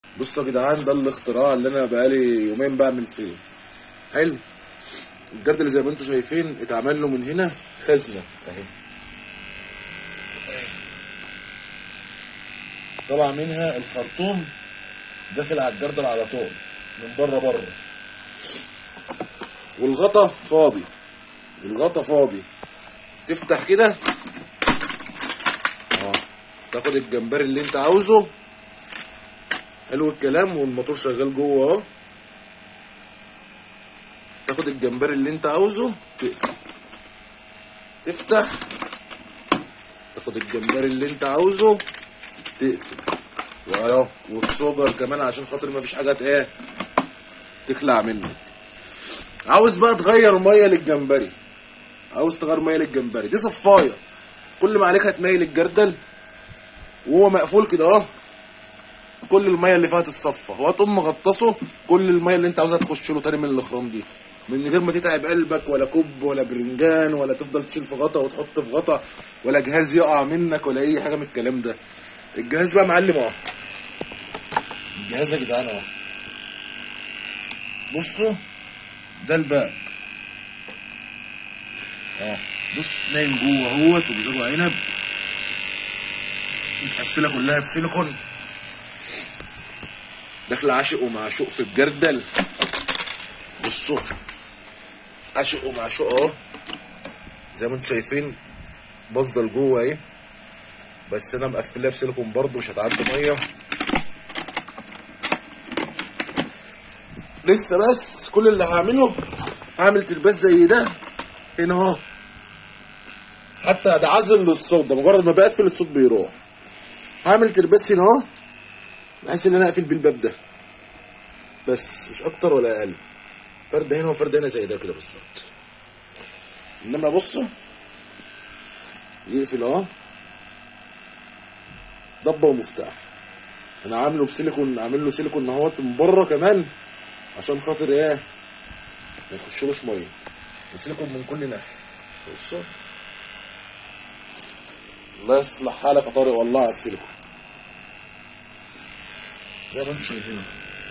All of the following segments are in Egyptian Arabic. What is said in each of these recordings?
بصوا يا جدعان ده الاختراع اللي انا بقالي يومين بعمل فيه حلو الجرد اللي زي ما انتم شايفين اتعمل له من هنا خزنه اهي طبعا منها الخرطوم داخل على الجردل على طول من بره بره والغطا فاضي الغطا فاضي تفتح كده اه تاخد الجمبري اللي انت عاوزه حلو الكلام والموتور شغال جوه اهو تاخد الجمبري اللي انت عاوزه تقفل تفتح تاخد الجمبري اللي انت عاوزه تقفل واهو والسوبر كمان عشان خاطر ما فيش حاجه ايه تخلع منه عاوز بقى تغير ميه للجمبري عاوز تغير ميه للجمبري دي صفايه كل ما عليك هتميل الجردل وهو مقفول كده اهو كل الميه اللي فيها تتصفى وهتقوم مغطسه كل الميه اللي انت عاوزها تخش له تاني من الاخرام دي من غير ما تتعب قلبك ولا كوب ولا برنجان ولا تفضل تشيل في غطا وتحط في غطا ولا جهاز يقع منك ولا اي حاجه من الكلام ده الجهاز بقى معلم اهو الجهاز يا جدعان اهو بصوا ده الباب اه بص نايم جوه اهوت وبيزرع عنب متقفله كلها بسيليكون داخله عاشق ومعشوق في الجردل بصوا عاشق ومعشوق اهو زي ما انتم شايفين باظه لجوه اهي بس انا مقفلها بسيليكون برضه مش هتعدي ميه لسه بس كل اللي هعمله هعمل ترباس زي ده هنا اهو حتى ده عزل للصوت ده مجرد ما بقفل الصوت بيروح هعمل ترباس هنا اهو بحيث ان انا اقفل بالباب ده بس مش اكتر ولا اقل فرد هنا وفرد هنا زي ده كده بالظبط انما بصوا يقفل اهو ضبه ومفتاح انا عامله بسيليكون عامل له سيليكون اهوت من بره كمان عشان خاطر ايه ما يخشلوش ميه وسيليكون من كل ناحيه بصوا الله يصلح حالك يا طارق والله على السيليكون زي ما انتم شايفين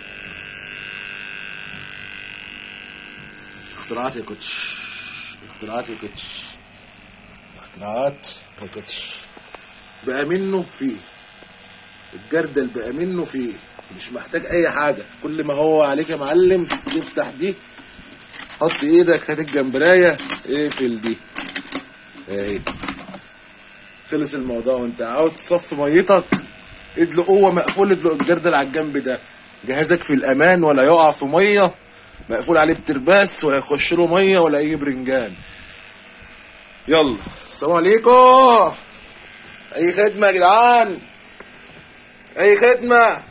اختراعات يا كوتش اختراعات يا كوتش اختراعات يا كوتش بقى منه فيه الجردل بقى منه فيه مش محتاج اي حاجه كل ما هو عليك يا معلم تفتح دي حط ايدك هات الجمبرايه اقفل دي اهي خلص الموضوع وانت عاوز تصفي ميتك ادلق قوه مقفول ادلق الجردل على الجنب ده جهازك في الامان ولا يقع في ميه مقفول عليه بترباس ولا يخش له ميه ولا اي برنجان يلا السلام عليكم اي خدمه يا جدعان اي خدمه